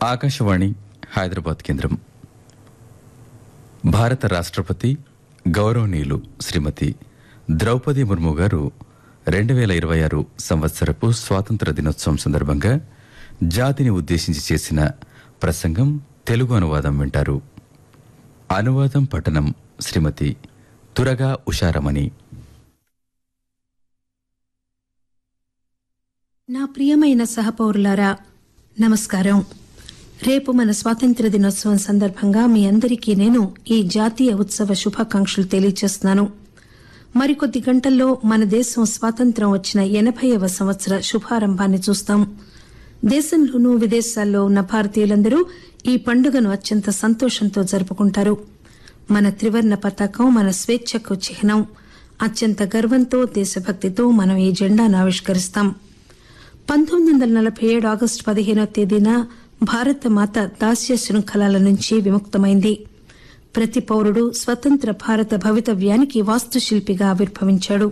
ఆకాశవాణి హైదరాబాద్ కేంద్రం భారత రాష్ట్రపతి గౌరవనీయులు శ్రీమతి ద్రౌపది ముర్ము గారు రెండు వేల ఇరవై ఆరు సంవత్సరపు స్వాతంత్ర దినోత్సవం సందర్భంగా జాతిని ఉద్దేశించి చేసిన ప్రసంగం తెలుగు అనువాదం వింటారు అనువాదం పఠనం శ్రీమతి తురగా ఉషారమణి నా ప్రియమైన సహపౌరులారా నమస్కారం రేపు మన స్వాతంత్ర దినోత్సవం సందర్భంగా మీ అందరికీ నేను ఈ జాతీయ ఉత్సవ శుభాకాంక్షలు తెలియజేస్తున్నాను మరికొద్ది గంటల్లో మన దేశం స్వాతంత్ర్యం వచ్చిన ఎనభైవ సంవత్సర శుభారంభాన్ని చూస్తాం దేశంలోనూ విదేశాల్లో ఉన్న భారతీయులందరూ ఈ పండుగను అత్యంత సంతోషంతో జరుపుకుంటారు మన త్రివర్ణ పతాకం మన స్వేచ్ఛకు చిహ్నం అత్యంత గర్వంతో దేశభక్తితో మనం ఈ జెండాను ఆవిష్కరిస్తాం పంతొమ్మిది వందల నలభై ఏడు ఆగస్టు పదిహేనో తేదీన భారత మాత దాస్య శృంఖలాల నుంచి విముక్తమైంది ప్రతి పౌరుడు స్వతంత్ర భారత భవితవ్యానికి వాస్తుశిల్పిగా ఆవిర్భవించాడు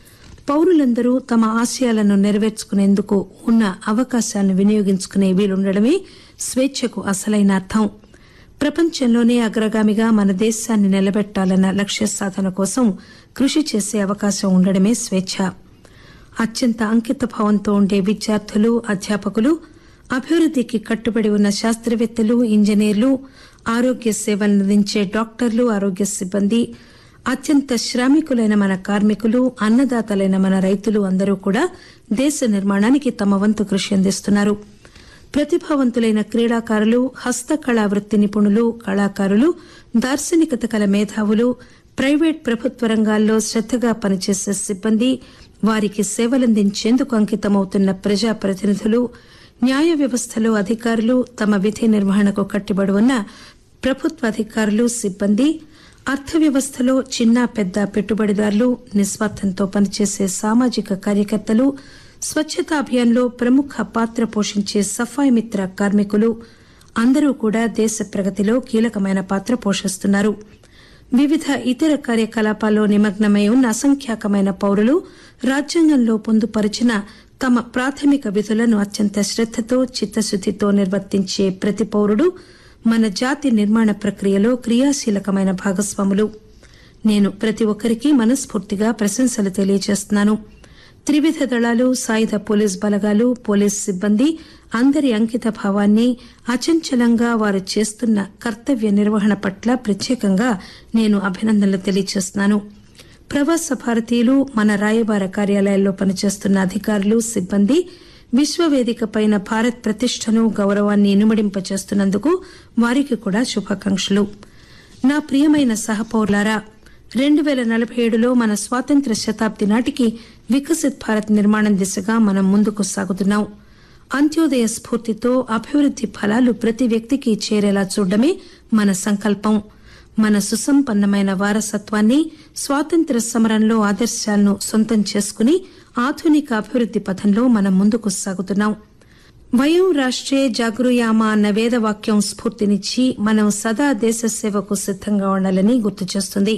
పౌరులందరూ తమ ఆశయాలను నెరవేర్చుకునేందుకు ఉన్న అవకాశాలను వినియోగించుకునే వీలుండడమే స్వేచ్ఛకు అసలైన అర్థం ప్రపంచంలోనే అగ్రగామిగా మన దేశాన్ని నిలబెట్టాలన్న లక్ష్య సాధన కోసం కృషి చేసే అవకాశం ఉండడమే స్వేచ్ఛ అత్యంత అంకిత భావంతో ఉండే విద్యార్థులు అధ్యాపకులు అభివృద్దికి కట్టుబడి ఉన్న శాస్త్రవేత్తలు ఇంజనీర్లు ఆరోగ్య సేవలందించే డాక్టర్లు ఆరోగ్య సిబ్బంది అత్యంత శ్రామికులైన మన కార్మికులు అన్నదాతలైన మన రైతులు అందరూ కూడా దేశ నిర్మాణానికి తమ వంతు కృషి అందిస్తున్నారు ప్రతిభావంతులైన క్రీడాకారులు హస్తకళా వృత్తి నిపుణులు కళాకారులు దార్శనికత కల మేధావులు ప్రైవేట్ ప్రభుత్వ రంగాల్లో శ్రద్దగా పనిచేసే సిబ్బంది వారికి సేవలందించేందుకు అంకితమవుతున్న ప్రజాప్రతినిధులు న్యాయ వ్యవస్థలో అధికారులు తమ విధి నిర్వహణకు కట్టుబడి ఉన్న ప్రభుత్వ అధికారులు సిబ్బంది అర్థవ్యవస్థలో చిన్న పెద్ద పెట్టుబడిదారులు నిస్వార్థంతో పనిచేసే సామాజిక కార్యకర్తలు స్వచ్ఛతా అభియాన్లో ప్రముఖ పాత్ర పోషించే సఫాయి మిత్ర కార్మికులు అందరూ కూడా దేశ ప్రగతిలో కీలకమైన పాత్ర పోషిస్తున్నారు వివిధ ఇతర కార్యకలాపాల్లో నిమగ్నమై ఉన్న అసంఖ్యాకమైన పౌరులు రాజ్యాంగంలో పొందుపరిచిన తమ ప్రాథమిక విధులను అత్యంత శ్రద్దతో చిత్తశుద్దితో నిర్వర్తించే ప్రతి పౌరుడు మన జాతి నిర్మాణ ప్రక్రియలో క్రియాశీలకమైన భాగస్వాములు నేను ప్రతి ఒక్కరికి మనస్ఫూర్తిగా ప్రశంసలు తెలియజేస్తున్నాను త్రివిధ దళాలు సాయుధ పోలీస్ బలగాలు పోలీస్ సిబ్బంది అందరి అంకిత భావాన్ని అచంచలంగా వారు చేస్తున్న కర్తవ్య నిర్వహణ పట్ల ప్రత్యేకంగా నేను అభినందనలు తెలియజేస్తున్నాను ప్రవాస భారతీయులు మన రాయబార కార్యాలయాల్లో పనిచేస్తున్న అధికారులు సిబ్బంది విశ్వవేదిక పైన భారత్ ప్రతిష్టను గౌరవాన్ని ఇనుమడింపచేస్తున్నందుకు వారికి కూడా శుభాకాంక్షలు నా ప్రియమైన సహపౌరులారా రెండు పేల నలభై ఏడులో మన స్వాతంత్ర శతాబ్ది నాటికి వికసిత్ భారత్ నిర్మాణం దిశగా మనం ముందుకు సాగుతున్నాం అంత్యోదయ స్ఫూర్తితో అభివృద్ది ఫలాలు ప్రతి వ్యక్తికి చేరేలా చూడడమే మన సంకల్పం మన సుసంపన్నమైన వారసత్వాన్ని స్వాతంత్ర సమరంలో ఆదర్శాలను సొంతం చేసుకుని ఆధునిక అభివృద్ది పథంలో మనం ముందుకు సాగుతున్నాం వయం రాష్ట్రే జాగృయామా అన్న వేదవాక్యం స్ఫూర్తినిచ్చి మనం సదా దేశ సేవకు సిద్దంగా ఉండాలని గుర్తు చేస్తుంది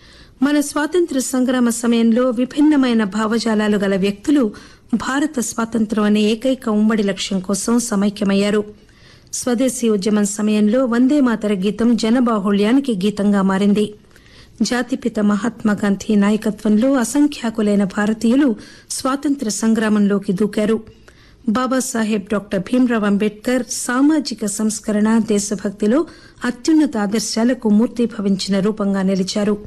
మన స్వాతంత్ర సంగ్రామ సమయంలో విభిన్నమైన భావజాలాలు గల వ్యక్తులు భారత స్వాతంత్ర్యం అనే ఏకైక ఉమ్మడి లక్ష్యం కోసం సమైక్యమయ్యారు స్వదేశీ ఉద్యమం సమయంలో వందే మాతర గీతం జనబాహుళ్యానికి గీతంగా మారింది జాతిపిత మహాత్మాగాంధీ నాయకత్వంలో అసంఖ్యాకులైన భారతీయులు స్వాతంత్ర సంగ్రామంలోకి దూకారు బాబాసాహెబ్ డాక్టర్ భీమ్రావ్ అంబేద్కర్ సామాజిక సంస్కరణ దేశభక్తిలో అత్యున్నత ఆదర్శాలకు మూర్తీభవించిన రూపంగా నిలిచారు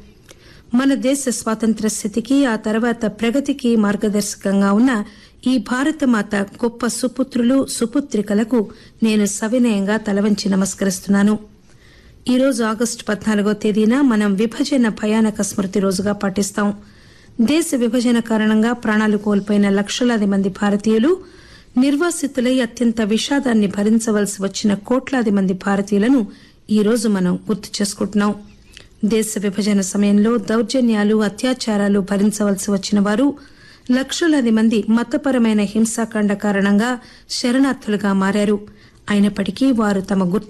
మన దేశ స్వాతంత్ర స్థితికి ఆ తర్వాత ప్రగతికి మార్గదర్శకంగా ఉన్న ఈ భారతమాత గొప్ప సుపుత్రులు సుపుత్రికలకు నేను సవినయంగా తలవంచి నమస్కరిస్తున్నాను ఈ రోజు ఆగస్టు పద్నాలుగో తేదీన మనం విభజన భయానక స్మృతి రోజుగా పాటిస్తాం దేశ విభజన కారణంగా ప్రాణాలు కోల్పోయిన లక్షలాది మంది భారతీయులు నిర్వాసితులై అత్యంత విషాదాన్ని భరించవలసి వచ్చిన కోట్లాది మంది భారతీయులను ఈ రోజు మనం గుర్తు చేసుకుంటున్నాం దేశ విభజన సమయంలో దౌర్జన్యాలు అత్యాచారాలు భరించవలసి వచ్చిన వారు లక్షలాది మంది మతపరమైన హింసాకాండ కారణంగా శరణార్థులుగా మారారు అయినప్పటికీ వారు తమ గుర్తు